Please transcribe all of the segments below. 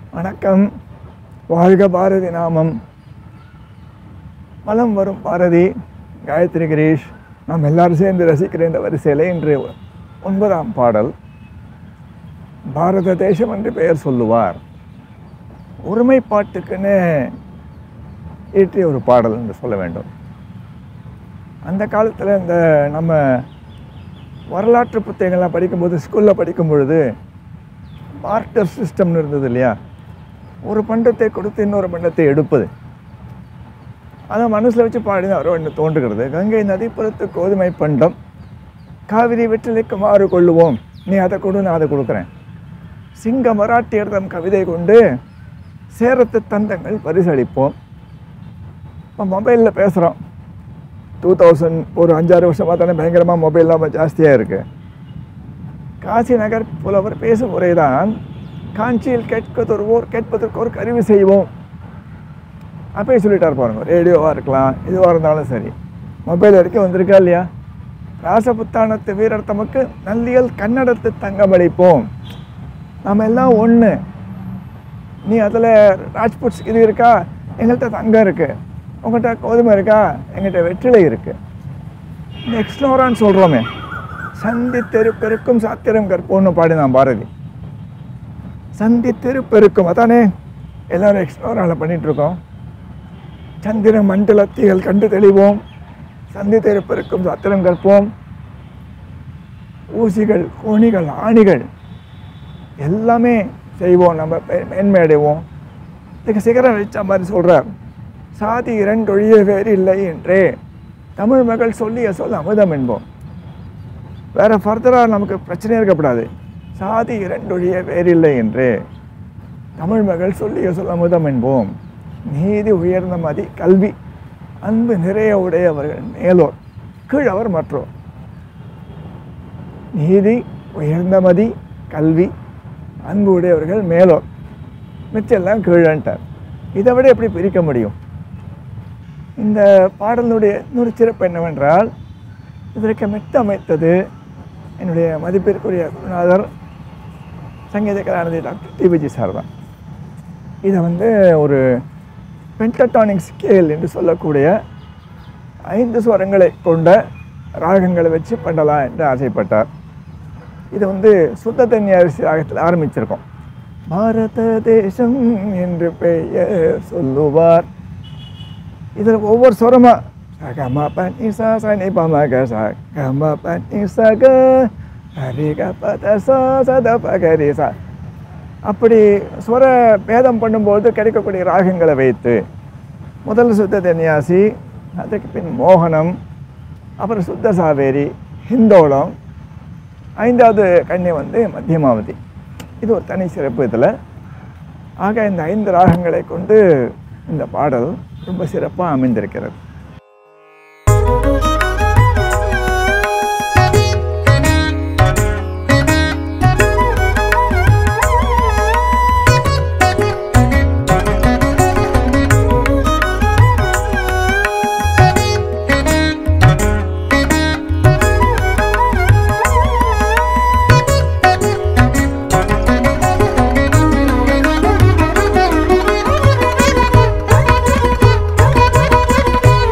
வணக்கம் வாழ்க பாரதி நாமம் வலம் வரும் பாரதி காயத்ரி கிரீஷ் நாம் எல்லாரும் சேர்ந்து ரசிக்கிற இந்த வரிசையில் இன்று ஒன்பதாம் பாடல் பாரத தேசம் என்று பெயர் சொல்லுவார் ஒருமைப்பாட்டுக்குன்னு இயற்றிய ஒரு பாடல் என்று சொல்ல வேண்டும் அந்த காலத்தில் இந்த நம்ம வரலாற்று புத்தகங்கள்லாம் படிக்கும்போது ஸ்கூலில் படிக்கும் பொழுது பார்ட்டர் சிஸ்டம்னு இருந்தது இல்லையா ஒரு பண்டத்தை கொடுத்து இன்னொரு பண்டத்தை எடுப்பது அதை மனசில் வச்சு பாடினா வரும் ஒன்று தோன்றுகிறது கங்கை நதிப்புறத்து கோதுமை பண்டம் காவிரி வெற்றிலைக்கு மாறு கொள்ளுவோம் நீ அதை கொடு நான் அதை கொடுக்குறேன் சிங்க மராட்டியர் தம் கவிதை கொண்டு சேரத்து தந்தங்கள் பரிசளிப்போம் இப்போ மொபைலில் பேசுகிறோம் டூ தௌசண்ட் ஒரு அஞ்சாறு வருஷமாக தானே பயங்கரமாக மொபைல் நம்ம ஜாஸ்தியாக இருக்குது காசி நகர் புலவர் பேசும் முறைதான் காஞ்சியில் கேட்கதொருவோர் கேட்பதற்கு ஒரு கருவி செய்வோம் அப்பயே சொல்லிட்டார் பாருங்க ரேடியோவாக இருக்கலாம் எதுவாக இருந்தாலும் சரி மொபைல் வரைக்கும் வந்திருக்கா இல்லையா ராசபுத்தானத்து வீரர் தமக்கு நல்லியல் கன்னடத்து தங்கமளிப்போம் நம்ம எல்லாம் ஒன்று நீ அதில் ராஜ்புட்ஸ் இது இருக்கா எங்கள்கிட்ட தங்கம் இருக்குது உங்கள்கிட்ட கோதுமை இருக்கா எங்கள்கிட்ட வெற்றிலை இருக்குது இந்த எக்ஸ்னோரான்னு சொல்கிறோமே சந்தி தெருப்பெருக்கும் சாத்திரம் கற்போம்னு பாடினான் பாரதி சந்தி தெருப்பெருக்கும் அதானே எல்லாரும் எக்ஸ்னோராவில் பண்ணிகிட்ருக்கோம் சந்திர மண்டலத்திகள் கண்டு தெளிவோம் சந்தி தெருப்பெருக்கும் சாத்திரம் கற்போம் ஊசிகள் கோணிகள் ஆணிகள் எல்லாமே செய்வோம் நம்ம பெ- மேன்மை அடைவோம் இதுக்கு சிகரம் வச்ச மாதிரி சொல்கிறார் சாதி இரண்டொழிய வேறு இல்லை என்றே தமிழ் மகள் சொல்லிய சொல் அமுதம் என்போம் வேற ஃபர்தராக நமக்கு பிரச்சனையே இருக்கக்கூடாது சாதி இரண்டொழிய வேறில்லை என்று தமிழ் மகள் சொல்லிய சொல் அமுதம் என்போம் நீதி உயர்ந்த மதி கல்வி அன்பு நிறைய உடையவர்கள் மேலோர் கீழவர் மற்றோர் நீதி உயர்ந்த மதி கல்வி அன்பு உடையவர்கள் மேலோர் மிச்செல்லாம் கீழன்ட்டார் இதை விட எப்படி பிரிக்க முடியும் இந்த பாடலுடைய இன்னொரு சிறப்பு என்னவென்றால் இதற்கு மெட்டு அமைத்தது என்னுடைய மதிப்பிற்குரிய குருநாதர் சங்கீத கலாநிதி டாக்டர் டிபிஜி சார் தான் இதை வந்து ஒரு பென்டட்டானிக் ஸ்கேல் என்று சொல்லக்கூடிய ஐந்து ஸ்வரங்களை கொண்ட ராகங்களை வச்சு பண்ணலாம் என்று ஆசைப்பட்டார் இது வந்து சுத்த தண்ணி அரிசி ராகத்தில் ஆரம்பிச்சிருக்கோம் பாரத தேசம் என்று பெயர் சொல்லுவார் இதில் ஒவ்வொரு ஸ்வரமா சகம பனி சா சனி பம க ச கம பனி ச க ஹரி க பத சா சத பகரி சா அப்படி ஸ்வர பேதம் பண்ணும்போது கிடைக்கக்கூடிய ராகங்களை வைத்து முதல் சுத்த தன்யாசி அதுக்கு பின் மோகனம் அப்புறம் சுத்த சாவேரி ஹிந்தோளம் ஐந்தாவது கண்ணி வந்து மத்தியமாவதி இது ஒரு தனி சிறப்பு இதில் ஆக இந்த ஐந்து ராகங்களை கொண்டு இந்த பாடல் ரொம்ப சிறப்பாக அமைந்திருக்கிறது Thank you.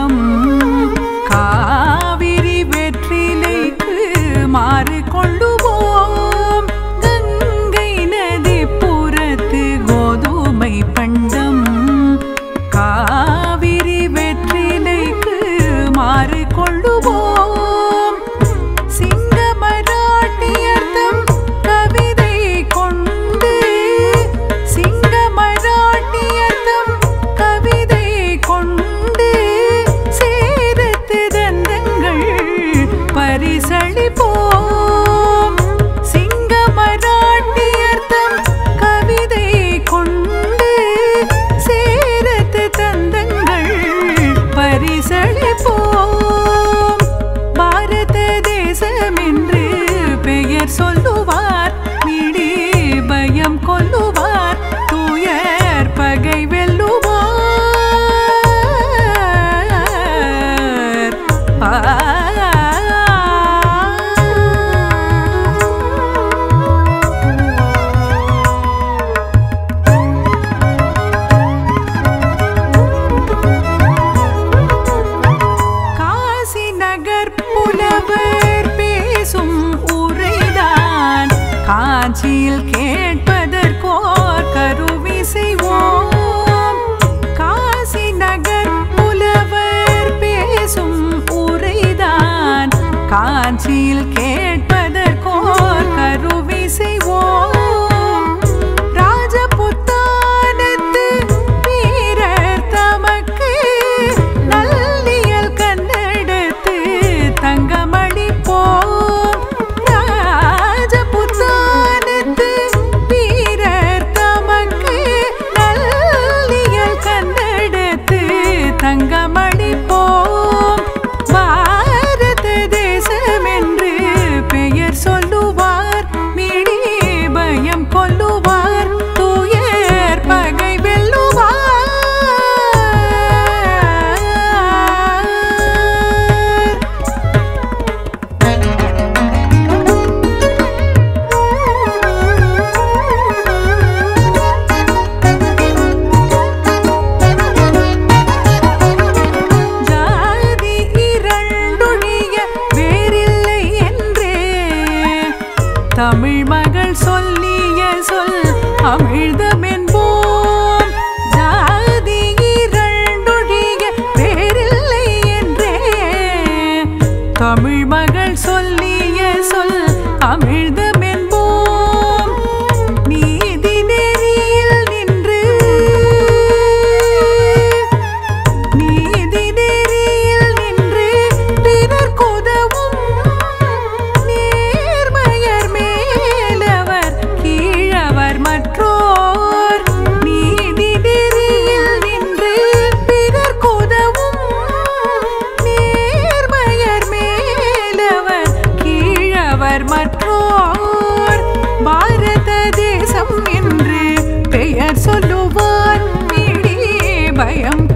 பண்டம் காவிரி வெற்றிலைக்கு மாறு கொள்ளுவோம் கங்கை நதி புறத்து கோதுமை பண்டம் காவிரி வெற்றிலைக்கு மாறு கொள்ளுவோம் சிங்க மராட்டியர்த்தம் கவிதை கொண்டு சிங்க மராட்டியர்த்தம் கவிதை கொண்டு சேரத்து தந்தங்கள் பரிசளிப்போம் சிங்க மராட்டியர்த்தம் கவிதை கொண்டு சேரத்து தந்தங்கள் பரிசளிப்போம் பாரத தேசம் என்று பெயர் சொல்லுவார் மிடி பயம் கொல்லுவார் தூயர் பகை வெல்லுவார் காசி நகர் புலவர் பேசும் உரைதான் காஞ்சியில் கேட்பதற்கோர் கருவி செய்வோம் காசி நகர் புலவர் பேசும் உரைதான் காஞ்சியில் கேட்பதற்கோர் கருவி செய்வோம் ராஜபுத்தானத்து வீரர் தமக்கு நல்லியல் கண்ணெடுத்து தங்கமளிப்போம் ராஜபுத்தானத்து வீரர் தமக்கு நல்லியல் கண்ணெடுத்து தங்கமளிப்போம் பாரத தேசம் என்று பெயர் சொல்லுவார் மிடி பயம் கொல்லுவார் தூயர் பகை வெல்லுவார் ஜாதி இரண்டொழிய வேறில்லை என்றே தமிழ் மகள் சொல்லிய சொல் அமிழ்தமென்போம் ஜாதி இரண்டொழிய வேறில்லை என்றே தமிழ் மகள் சொல்லிய சொல் அமிழ்தமென்போம் நீதி நெறியில் நின்று நீதி நெறியில் நின்று பிறர்க்குதவும் நேர்மையர் மேலவர் கீழவர் மற்றோர் நீதி நெறியில் நின்று பிறர்க்குதவும் நேர்மையர் மேலவர் கீழவர் மற்றோர் பாரத தேசம் என்று பெயர் சொல்லுவார் பிடி பயம்